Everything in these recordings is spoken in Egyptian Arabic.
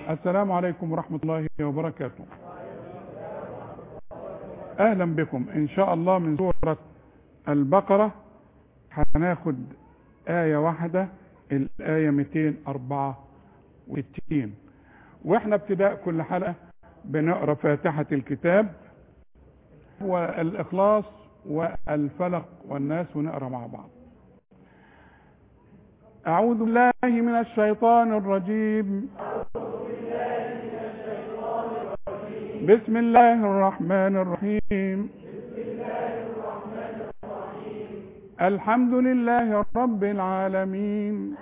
السلام عليكم ورحمة الله وبركاته أهلا بكم إن شاء الله من سورة البقرة هناخد آية واحدة الآية 264 وإحنا ابتداء كل حلقة بنقرأ فاتحة الكتاب والإخلاص والفلق والناس ونقرأ مع بعض أعوذ بالله من الشيطان الرجيم بسم الله الرحمن الرحيم الحمد لله رب العالمين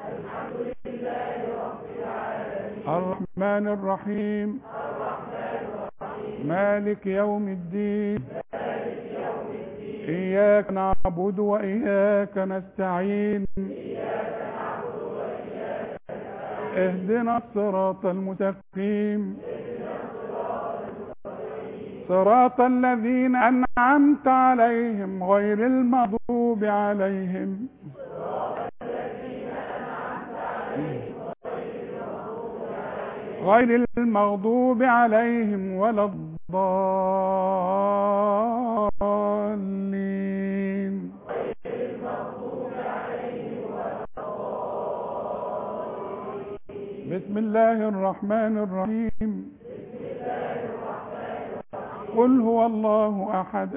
الرحمن الرحيم مالك يوم الدين إياك نعبد وإياك نستعين اهدنا الصراط المستقيم صراط الذين أنعمت عليهم غير المغضوب عليهم غير المغضوب عليهم ولا الضالين بسم الله الرحمن الرحيم قل هو الله احد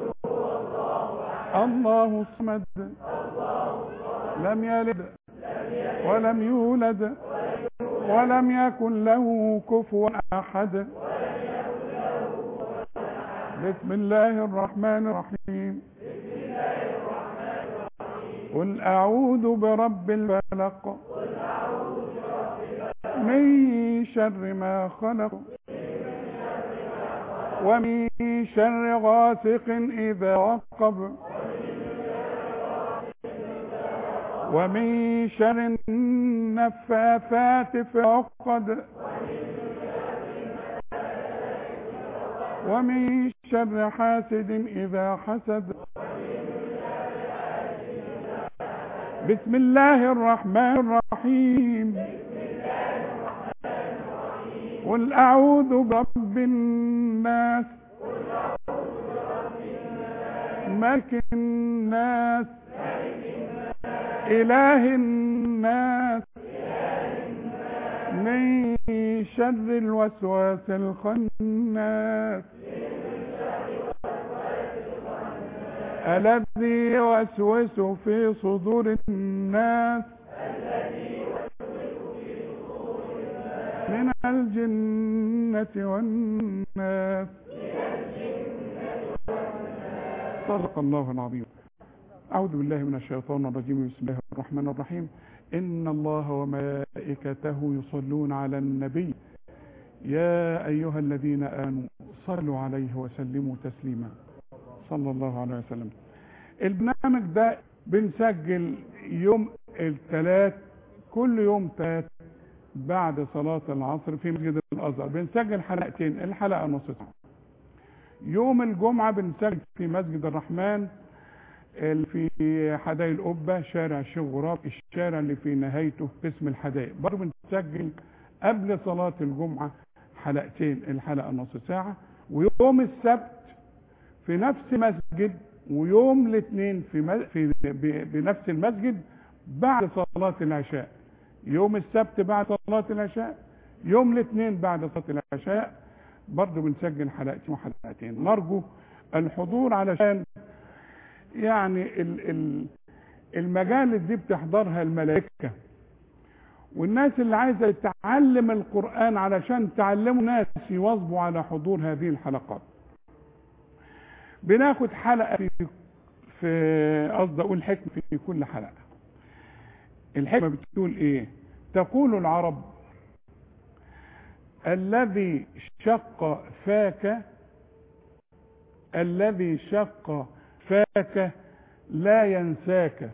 الله الصمد لم يلد ولم يولد ولم يكن له كفوا احد بسم الله الرحمن الرحيم قل اعوذ برب الفلق من شر ما خلق ومن شر غاسق إذا وقب ومن شر النفاثات في العقد ومن شر حاسد إذا حسد بسم الله الرحمن الرحيم قل أعوذ برب الناس ملك الناس إله الناس من شر الوسواس الخناس الذي يوسوس في صدور الناس من الجنة والناس صدق الله العظيم أعوذ بالله من الشيطان الرجيم بسم الله الرحمن الرحيم إن الله وملائكته يصلون على النبي يا أيها الذين آمنوا صلوا عليه وسلموا تسليما صلى الله عليه وسلم البرنامج ده بنسجل يوم الثلاث كل يوم ثلاث بعد صلاة العصر في مسجد الأزهر بنسجل حلقتين الحلقة نص ساعة يوم الجمعة بنسجل في مسجد الرحمن في حدائق القبة شارع الشيخ غراب الشارع اللي في نهايته اسم الحدائق برضه بنسجل قبل صلاة الجمعة حلقتين الحلقة نص ساعة ويوم السبت في نفس المسجد ويوم الاثنين في, في بنفس المسجد بعد صلاة العشاء يوم السبت بعد صلاة العشاء يوم الاثنين بعد صلاة العشاء برضه بنسجل حلقتين وحلقتين نرجو الحضور علشان يعني ال ال المجالس دي بتحضرها الملائكة والناس اللي عايزة تتعلم القرآن علشان تعلموا ناس يواظبوا على حضور هذه الحلقات بناخد حلقة في في قصدي اقول حكمة في كل حلقة الحكمة بتقول ايه تقول العرب الذي شق فاك الذي شق فاك لا ينساك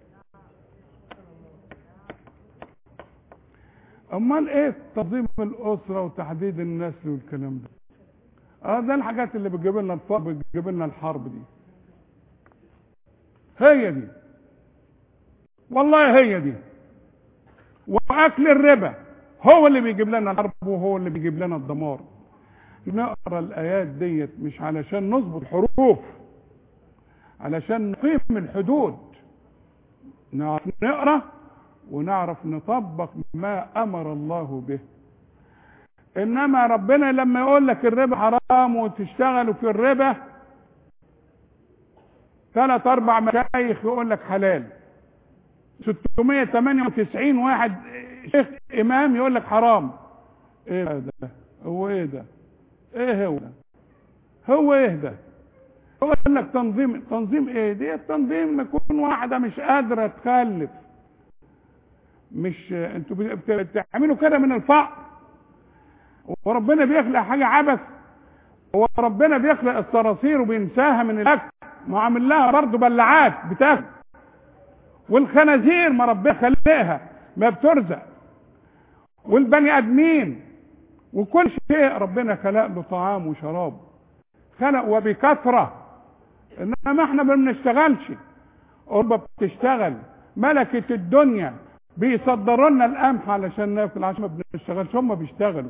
امال ايه تنظيم الاسره وتحديد النسل والكلام ده اه ده الحاجات اللي بتجيب لنا الفقر بتجيب لنا الحرب دي هي دي والله هي دي واكل الربا هو اللي بيجيب لنا الحرب وهو اللي بيجيب لنا الدمار نقرا الايات ديت مش علشان نظبط حروف علشان نقيم الحدود نعرف نقرا ونعرف نطبق ما امر الله به انما ربنا لما يقول لك الربا حرام وتشتغلوا في الربا ثلاث اربع مشايخ يقول لك حلال 698 واحد شيخ امام يقول لك حرام ايه ده هو ايه ده ايه هو ده هو ايه ده هو يقول لك تنظيم تنظيم ايه دي التنظيم يكون واحده مش قادره تخلف مش انتوا بتعملوا كده من الفقر وربنا بيخلق حاجه عبث هو ربنا بيخلق الصراصير وبينساها من الاكل ما عامل لها برضه بلعات بتاكل والخنازير ما ربنا خلقها ما بترزق والبني ادمين وكل شيء ربنا خلق له طعام وشراب خلق وبكثره انما احنا ما بنشتغلش اوروبا بتشتغل ملكه الدنيا بيصدروا لنا القمح علشان ناكل عشان ما بنشتغلش هم بيشتغلوا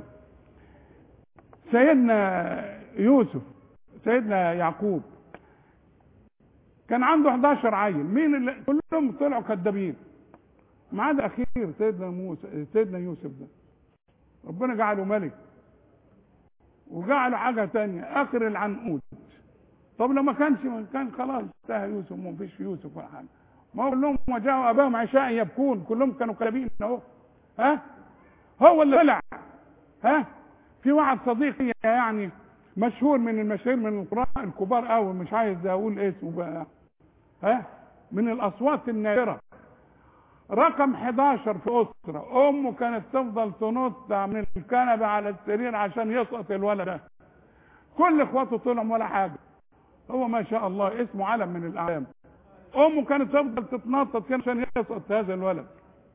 سيدنا يوسف سيدنا يعقوب كان عنده 11 عيل مين اللي كلهم طلعوا كذابين ما عدا اخير سيدنا موسى سيدنا يوسف ده ربنا جعله ملك وجعله حاجه تانية اخر العنقود طب لو ما كانش ما كان خلاص انتهى يوسف ما فيش يوسف ولا حاجه ما هو كلهم وجاءوا اباهم عشاء يبكون كلهم كانوا كلابين اهو ها هو اللي طلع ها في واحد صديقي يعني مشهور من المشاهير من القراء الكبار قوي مش عايز اقول اسمه بقى ها من الاصوات النادره رقم 11 في اسره امه كانت تفضل تنط من الكنبه على السرير عشان يسقط الولد ده كل اخواته طلعوا ولا حاجه هو ما شاء الله اسمه علم من الاعلام امه كانت تفضل تتنطط كده عشان يسقط هذا الولد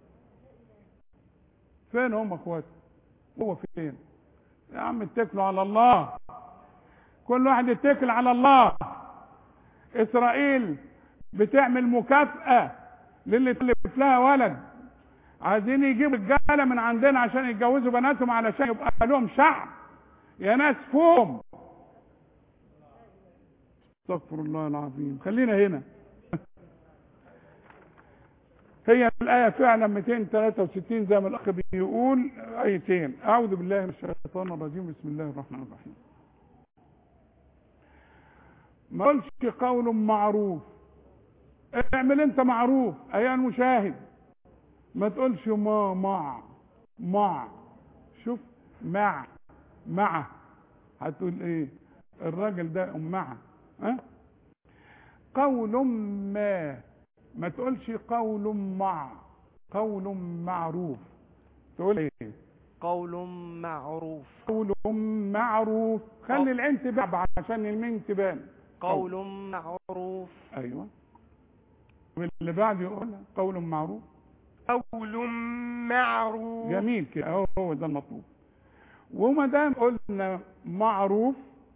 فين هم اخواته هو فين يا عم اتكلوا على الله كل واحد يتكل على الله اسرائيل بتعمل مكافأة للي تلف لها ولد عايزين يجيبوا رجاله من عندنا عشان يتجوزوا بناتهم علشان يبقى لهم شعب يا ناس فوم استغفر الله العظيم خلينا هنا هي الآية فعلا 263 زي ما الأخ بيقول آيتين أعوذ بالله من الشيطان الرجيم بسم الله الرحمن الرحيم ما قلش قول معروف اعمل انت معروف ايها المشاهد ما تقولش ما مع مع شوف مع مع هتقول ايه الراجل ده مع ها قول ما ما تقولش قول مع قول معروف تقول ايه قول معروف قول معروف خلي العين تبع عشان المين تبان قول معروف ايوه واللي بعد يقول قول معروف قول معروف جميل كده هو هو ده المطلوب وما دام قلنا معروف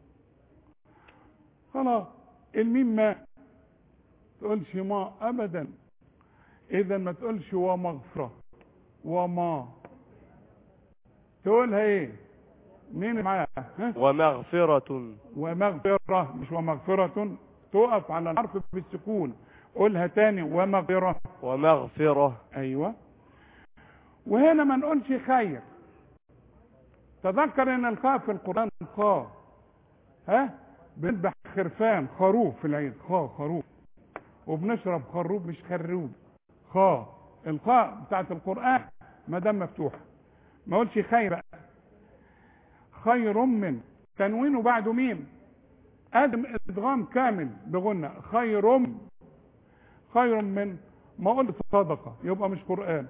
خلاص الميم ما تقولش ما ابدا اذا ما تقولش ومغفرة وما تقولها ايه مين معايا ها؟ ومغفرة ومغفرة مش ومغفرة تقف على الحرف بالسكون قولها تاني ومغفرة ومغفرة ايوه وهنا ما نقولش خير تذكر ان الخاء في القرآن خاء ها بنذبح خرفان خروف في العيد خاء خروف وبنشرب خروب مش خروب خاء الخاء بتاعت القرآن ما دام مفتوحة ما اقولش خير بقى خير من تنوين بعده ميم ادم ادغام كامل بغنى خير خير من ما قلت صدقة يبقى مش قرآن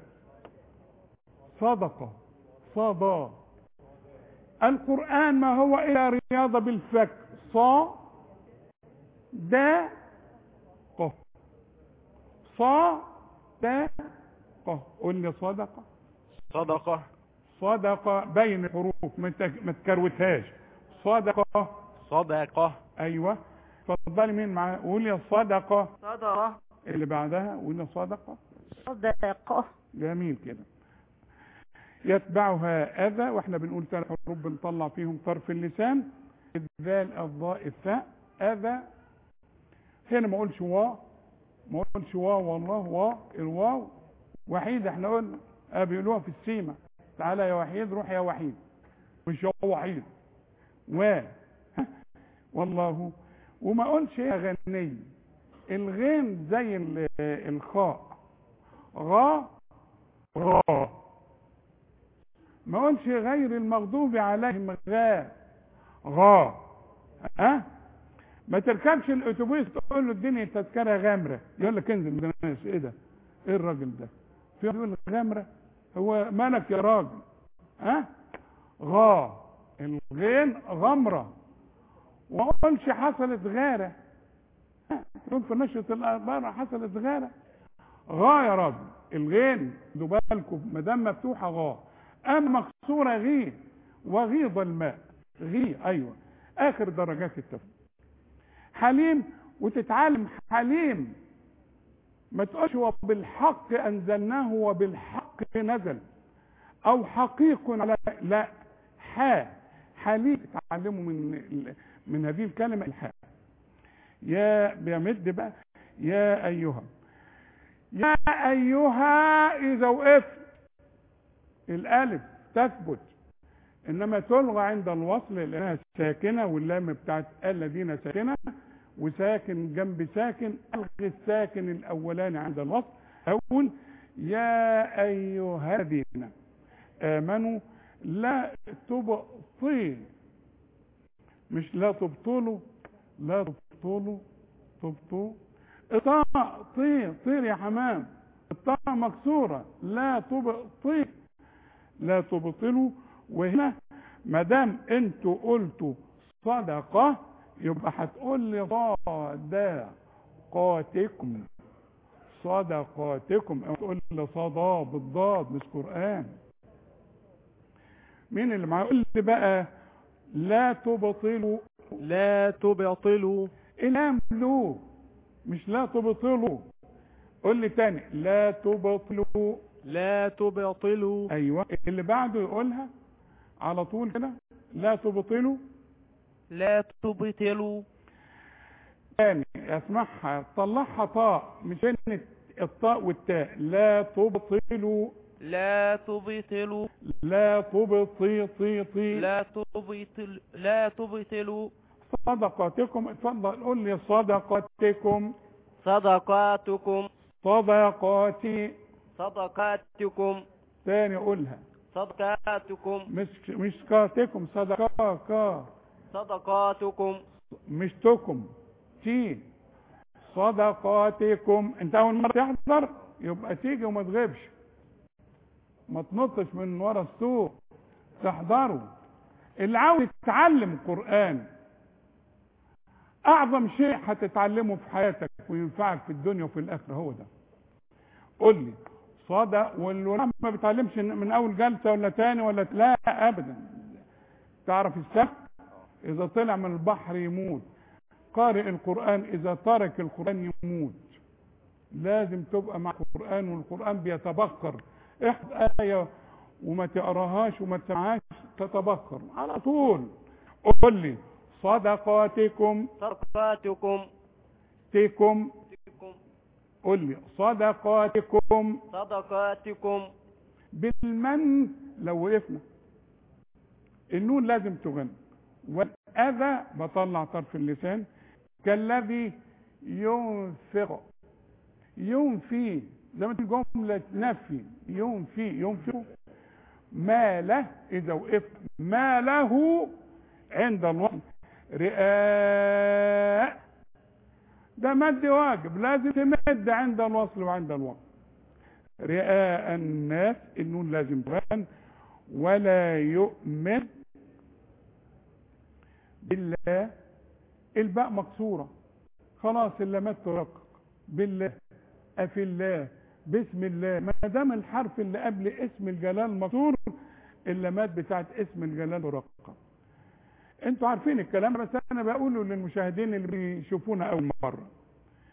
صدقة صدى القرآن ما هو إلا رياضة بالفك صا دا قه صا دا قه قل لي صدقة صدقة صدقة بين الحروف ما تك- ما تكروتهاش صدقة صدقة ايوه اتفضلي مين معايا قول يا صدقة صدقة اللي بعدها قول يا صدقة صدقة جميل كده يتبعها اذى واحنا بنقول ثلاث حروف بنطلع فيهم طرف اللسان الذال الضاء الثاء اذى هنا ما اقولش وا ما اقولش وا والله وا الواو وحيد احنا قلنا اه بيقولوها في السيمه تعالى يا وحيد روح يا وحيد مش هو وحيد و والله وما اقولش يا غني الغين زي ال- الخاء غا غا ما اقولش غير المغضوب عليهم غا غا ها ما تركبش الاتوبيس تقول له اديني تذكره غامره يقول لك انزل من الناس ايه ده ايه الراجل ده في واحد يقول لك غامره هو مالك يا راجل ها غا الغين غمره وما اقولش حصلت غاره ها، تقول في نشره الاخبار حصلت غاره غا يا راجل الغين خدوا بالكم ما دام مفتوحه غا اما مكسوره غي وغيض الماء غي ايوه اخر درجات التفسير حليم وتتعلم حليم ما تقولش هو بالحق انزلناه وبالحق نزل او حقيق على لا حا حليم تتعلموا من من هذه الكلمه الحاء يا بيمد بقى يا ايها يا ايها اذا وقفت الالف تثبت انما تلغى عند الوصل لانها ساكنه واللام بتاعت الذين ساكنه وساكن جنب ساكن الغي الساكن الاولاني عند الوصل اقول يا ايها الذين امنوا لا تبطي مش لا تبطلوا لا تبطلوا تبطوا الطاء طير طير يا حمام الطاء مكسوره لا تبطي لا تبطلوا وهنا ما دام انتوا قلتوا صدقه يبقى هتقول لي صدقاتكم صدقاتكم او تقول لي صدا بالضاد مش قران مين اللي معاه يقول لي بقى لا تبطلوا لا تبطلوا الام له مش لا تبطلوا قول لي تاني لا تبطلوا لا تبطلوا ايوه اللي بعده يقولها على طول كده لا تبطلوا لا تبطلوا تاني اسمعها طلعها طاء مش بين الطاء والتاء لا تبطلوا لا تبطلوا لا تبطي طي طي لا تبطل لا تبطلوا صدقاتكم اتفضل قول لي صدقاتكم صدقاتكم صدقاتي صدقاتكم تاني قولها صدقاتكم مش مش كاتكم صدقا كا صدقاتكم مش تكم تي صدقاتكم انت اول مره تحضر يبقى تيجي وما تغيبش ما تنطش من ورا السوق تحضروا اللي عاوز يتعلم قران اعظم شيء هتتعلمه في حياتك وينفعك في الدنيا وفي الاخره هو ده قول لي صدق واللي ما بيتعلمش من اول جلسه ولا تاني ولا لا ابدا تعرف السبب اذا طلع من البحر يموت قارئ القران اذا ترك القران يموت لازم تبقى مع القران والقران بيتبخر احفظ ايه وما تقراهاش وما تسمعهاش تتبخر على طول قول لي صدقاتكم صدقاتكم تكم قول لي صدقاتكم صدقاتكم بالمن لو وقفنا النون لازم تغنى والاذى بطلع طرف اللسان كالذي ينفق ينفي زي ما تقول جملة نفي ينفي ينفق ما له إذا وقف ما له عند الوصل رئاء ده مد واجب لازم تمد عند الوصل وعند الوصل رئاء الناس النون لازم تغن ولا يؤمن بالله الباء مكسورة خلاص اللامات ترقق بالله أفي الله بسم الله ما دام الحرف اللي قبل اسم الجلال مكسور اللامات بتاعت اسم الجلال ترقق انتوا عارفين الكلام بس انا بقوله للمشاهدين اللي بيشوفونا اول مرة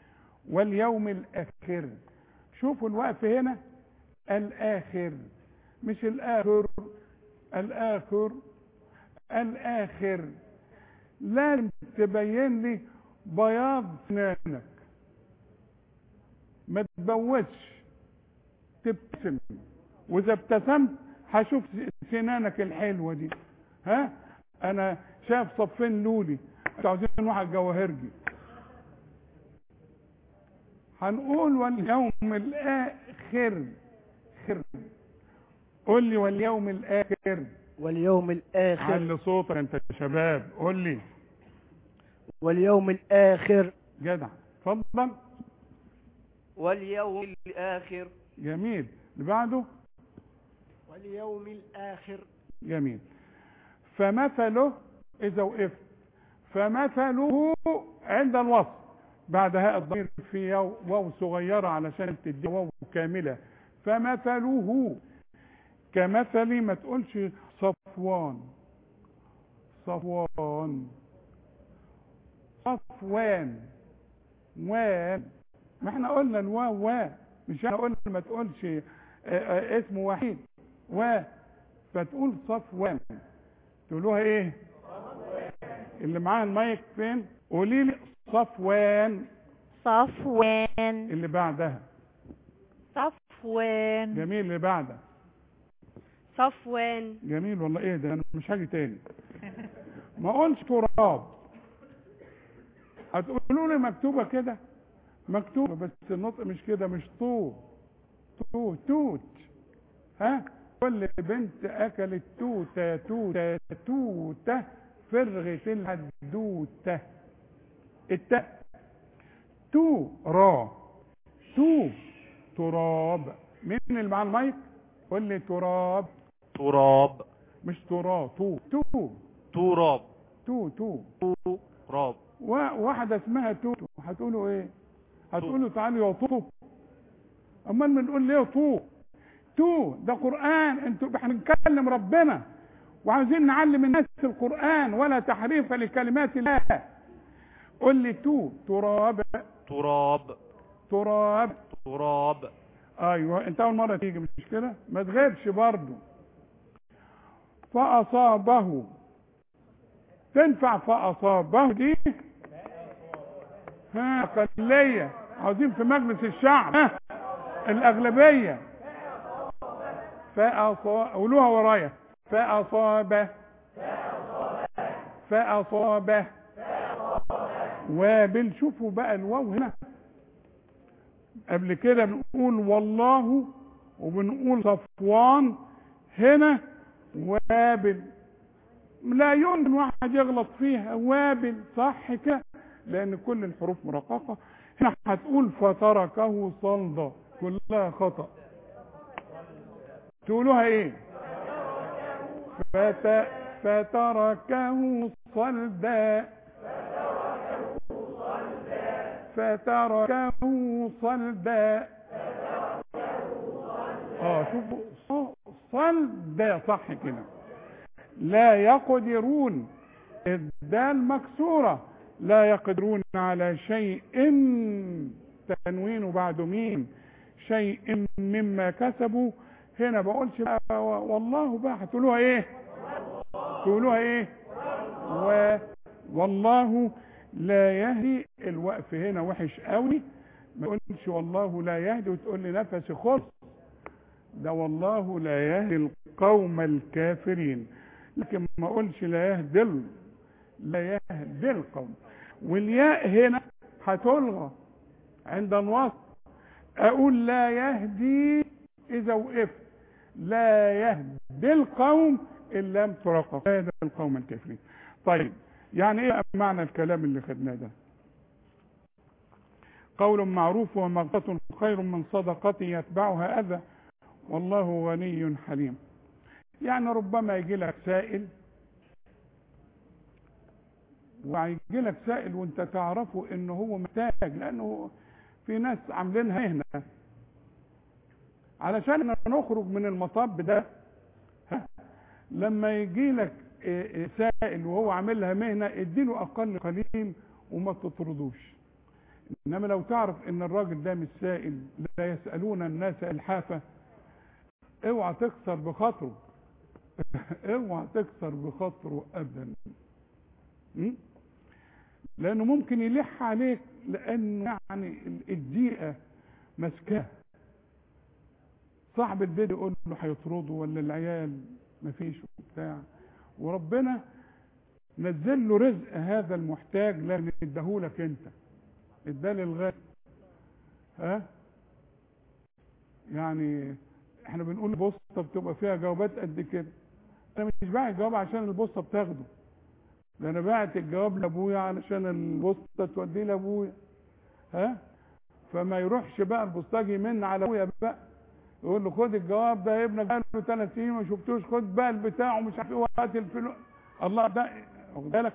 واليوم الاخر شوفوا الوقف هنا الاخر مش الاخر الاخر الاخر لازم تبين لي بياض سنانك ما تبوتش تبتسم واذا ابتسمت هشوف سنانك الحلوه دي ها انا شايف صفين لولي انتوا عاوزين واحد جواهرجي هنقول واليوم الاخر خير قول لي واليوم الاخر واليوم الآخر علي صوتك انت يا شباب قول لي واليوم الآخر جدع اتفضل واليوم الآخر جميل اللي بعده واليوم الآخر جميل فمثله اذا وقفت فمثله عند الوصف بعد هاء الضمير في يو- واو صغيرة علشان تدي واو كاملة فمثله كمثل ما تقولش صفوان صفوان صفوان وان ما احنا قلنا الواو وا مش احنا قلنا ما تقولش اه، اه، اسم وحيد و فتقول صفوان تقولوها ايه اللي معاها المايك فين قولي لي صفوان صفوان اللي بعدها صفوان جميل اللي بعدها صفوان جميل والله ايه ده انا مش هاجي تاني ما اقولش تراب هتقولوا لي مكتوبه كده مكتوبه بس النطق مش كده مش طو تو توت ها كل بنت اكلت توته توته توته فرغت الحدوته التاء تو را تو تراب مين اللي معاه المايك قول لي تراب تراب مش تراب تو تو تراب تو تو تراب وا- واحدة اسمها تو هتقولوا ايه هتقولوا تعالوا يا طو امال بنقول ليه طو تو ده قرآن انتوا احنا بنكلم ربنا وعاوزين نعلم الناس القرآن ولا تحريف لكلمات الله قول لي تو تراب تراب تراب تراب ايوه انت اول مره تيجي مش كده ما تغيبش برضه فاصابه تنفع فاصابه دي ها اقليه عاوزين في مجلس الشعب ها الاغلبيه فاصاب قولوها ورايا فاصابه فاصابه وبنشوفوا بقى الواو هنا قبل كده بنقول والله وبنقول صفوان هنا وابل لا يمكن واحد يغلط فيها وابل صح كده لان كل الحروف مرققه هنا هتقول فتركه صلدا كلها خطا تقولوها ايه فت... فتركه صلدا فتركه صلدا اه شوفوا ص- صلدا صح كده لا يقدرون الدال مكسورة لا يقدرون على شيء تنوين بعد ميم شيء مما كسبوا هنا بقولش بقى والله بقى هتقولوها ايه تقولوها ايه و والله لا يهدي الوقف هنا وحش قوي ما تقولش والله لا يهدي وتقول لي نفسي خلص ده والله لا يهدي القوم الكافرين لكن ما اقولش لا يهدي ال- لا يهدي القوم والياء هنا هتلغى عند الوصف اقول لا يهدي اذا وقفت لا يهدي القوم ان لم ترقق لا يهدي القوم الكافرين طيب يعني ايه معنى الكلام اللي خدناه ده قول معروف ومغفرة خير من صدقة يتبعها أذى والله غني حليم يعني ربما يجي لك سائل ويجي لك سائل وانت تعرفه انه هو محتاج لانه في ناس عاملينها مهنه علشان نخرج من المطب ده ها، لما يجي لك إيه، إيه، سائل وهو عاملها مهنه اديله اقل قليل وما تطردوش انما لو تعرف ان الراجل ده مش سائل لا يسالون الناس الحافه اوعى تكسر بخاطره اوعى تكسر بخاطره ابدا م? لانه ممكن يلح عليك لانه يعني الدقيقه ماسكاه صاحب البيت يقول له هيطرده ولا العيال مفيش وبتاع وربنا نزل له رزق هذا المحتاج لازم يديهولك انت اداه للغاية ها يعني احنا بنقول البوسطه بتبقى فيها جوابات قد كده انا مش باعت جواب عشان البوسطه بتاخده ده انا باعت الجواب لابويا علشان البوسطه توديه لابويا ها فما يروحش بقى البوسطجي يمن على ابويا بقى يقول له خد الجواب ده ابنك بقى له ثلاث سنين ما شفتوش خد بقى البتاع ومش عارف ايه وهات الفلوس الله ده واخد بالك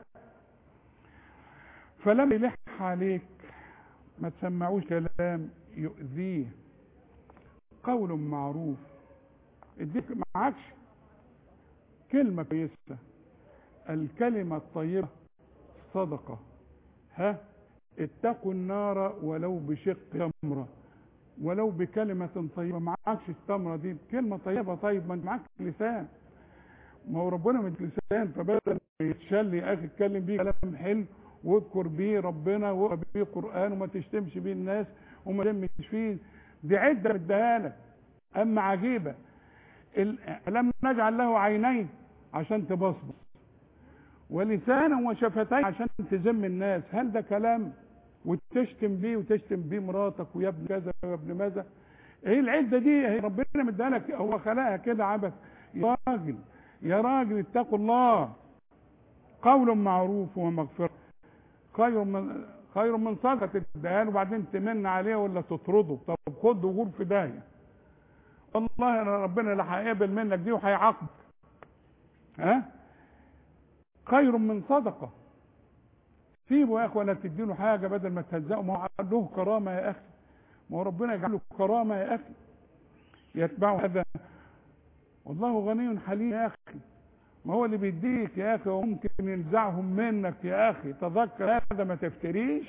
فلما يلح عليك ما تسمعوش كلام يؤذيه قول معروف اديك معكش كلمة كويسة الكلمة الطيبة صدقة ها اتقوا النار ولو بشق تمرة ولو بكلمة طيبة معكش التمرة دي كلمة طيبة طيب ما انت معكش لسان ما هو ربنا من لسان فبدل ما يتشل يا اخي اتكلم بيه كلام حلو واذكر بيه ربنا واقرا بيه قران وما تشتمش بيه الناس وما تلمش فيه دي عده مديها لك اما عجيبه ال- لم نجعل له عينين عشان تبصبص ولسانا وشفتين عشان تذم الناس هل ده كلام وتشتم بيه وتشتم بيه مراتك ويا ابن كذا ويا ابن ماذا ايه العده دي هي ربنا مديها لك هو خلقها كده عبث يا راجل يا راجل اتقوا الله قول معروف ومغفرة خير من خير من صدقة تديها له وبعدين تمن عليه ولا تطرده طب خد وغور في داهية والله أنا ربنا لا هيقبل منك دي وهيعاقبك ها خير من صدقة سيبه يا اخي ولا تديله حاجة بدل ما تهزقه ما هو له كرامة يا اخي ما هو ربنا يجعله كرامة يا اخي يتبعه هذا والله غني حليم يا اخي ما هو اللي بيديك يا اخي وممكن ينزعهم منك يا اخي تذكر هذا ما تفتريش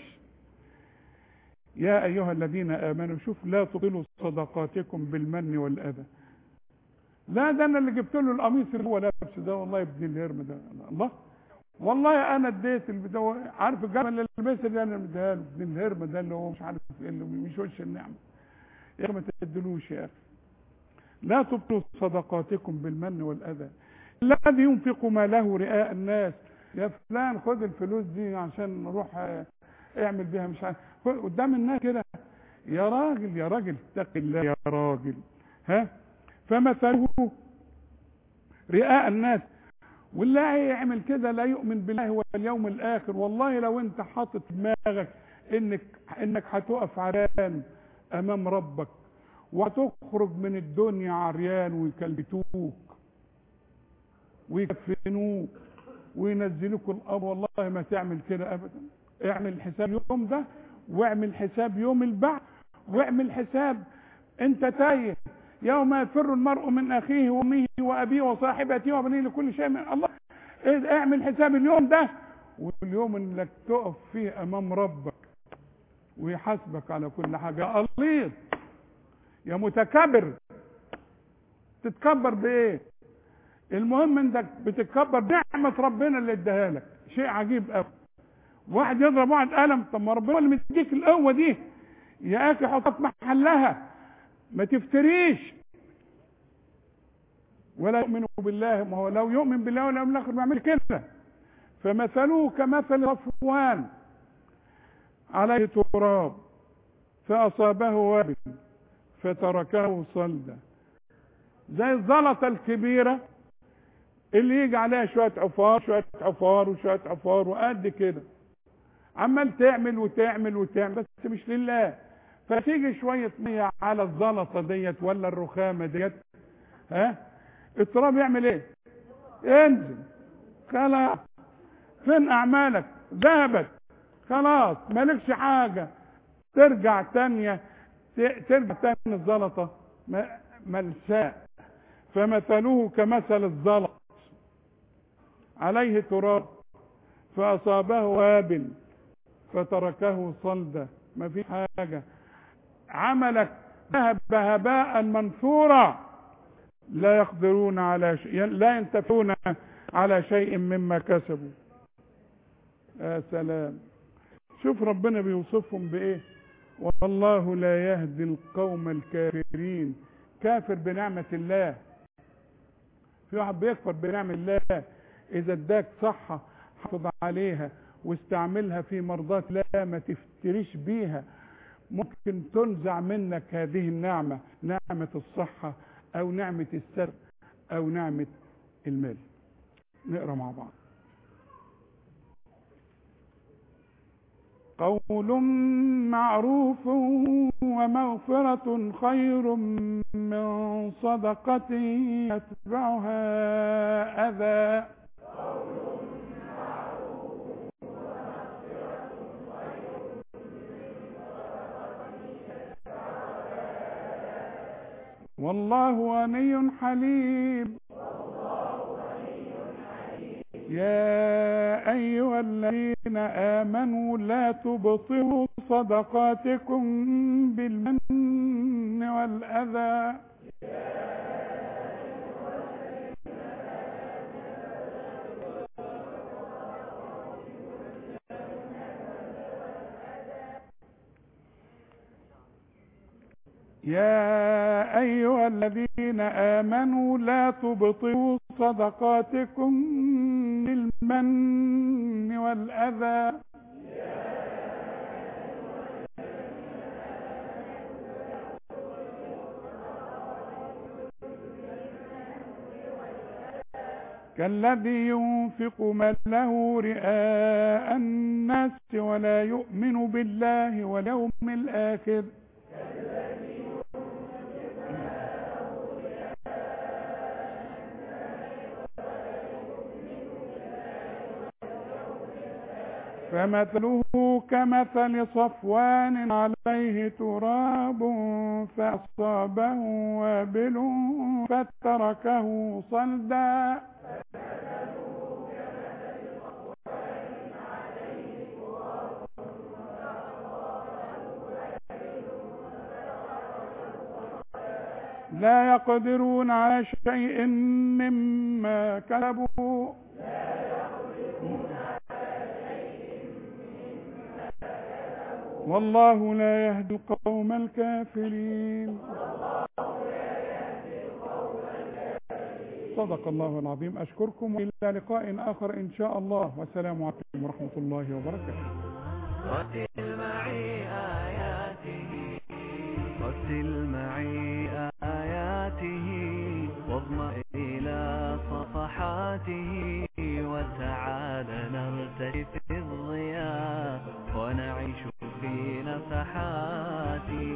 يا ايها الذين امنوا شوف لا تبطلوا صدقاتكم بالمن والاذى لا ده انا اللي جبت له القميص اللي هو لابسه ده والله ابن الهرم ده الله والله انا اديت البدو... عارف الجمل اللي لبسه ده انا مديها له ابن الهرم ده اللي هو مش عارف ايه اللي مش وش النعمه يا اخي ما تدلوش يا اخي لا تبطلوا صدقاتكم بالمن والاذى الذي ينفق ماله رئاء الناس يا فلان خد الفلوس دي عشان نروح آه، اعمل بيها مش عارف خد- قدام الناس كده يا راجل يا راجل اتق الله يا راجل ها فمثله رئاء الناس واللي هيعمل كده لا يؤمن بالله واليوم الاخر والله لو انت حاطط في دماغك انك انك هتقف عريان امام ربك وهتخرج من الدنيا عريان ويكلبتوك ويكفنوك وينزلوك الارض والله ما تعمل كده ابدا اعمل حساب يوم ده واعمل حساب يوم البعث واعمل حساب انت تايه يوم يفر المرء من اخيه وامه وابيه وصاحبته وبنيه لكل شيء من الله إيه- اعمل حساب اليوم ده واليوم انك تقف فيه امام ربك ويحاسبك على كل حاجه يا قليل يا متكبر تتكبر بايه المهم انك بتتكبر بنعمه ربنا اللي اداها لك شيء عجيب قوي واحد يضرب واحد قلم طب ما ربنا اللي مديك القوه دي يا اخي حطها في محلها ما تفتريش ولا يؤمن بالله ما هو لو يؤمن بالله واليوم الاخر ما يعمل كده فمثله كمثل صفوان عليه تراب فاصابه وابل فتركه صلدا زي الزلطه الكبيره اللي يجي عليها شويه عفار شويه عفار وشويه عفار وقد كده عمال تعمل وتعمل وتعمل بس مش لله فتيجي شويه ميه على الزلطه ديت ولا الرخامه ديت ها التراب يعمل ايه انزل خلاص فين اعمالك ذهبت خلاص مالكش حاجه ترجع تانية ت- ترجع تاني الزلطه م- ملساء فمثله كمثل الزلط عليه تراب فأصابه وابل فتركه صلدا ما في حاجة عملك ذهب هباء منثورا لا يقدرون على شيء لا ينتفعون على شيء مما كسبوا يا سلام شوف ربنا بيوصفهم بايه والله لا يهدي القوم الكافرين كافر بنعمة الله في واحد بيكفر بنعمة الله اذا اداك صحة حافظ عليها واستعملها في مرضاة الله ما تفتريش بيها ممكن تنزع منك هذه النعمة نعمة الصحة او نعمة السر او نعمة المال نقرأ مع بعض قول معروف ومغفرة خير من صدقة يتبعها أذى والله غني حليم يا أيها الذين آمنوا لا تبطلوا صدقاتكم بالمن والأذى يا أيها الذين آمنوا لا تبطلوا صدقاتكم بالمن والأذى كالذي ينفق ماله رئاء الناس ولا يؤمن بالله واليوم الآخر فمثله كمثل صفوان عليه تراب فأصابه وابل فتركه صلدا لا يقدرون على شيء مما كسبوا والله لا يهدي القوم الكافرين صدق الله العظيم أشكركم وإلى لقاء آخر إن شاء الله والسلام عليكم ورحمة الله وبركاته رتل معي آياته رتل معي آياته واضمع إلى صفحاته وتعال نرتدي في الضياء ونعيش في نفحاته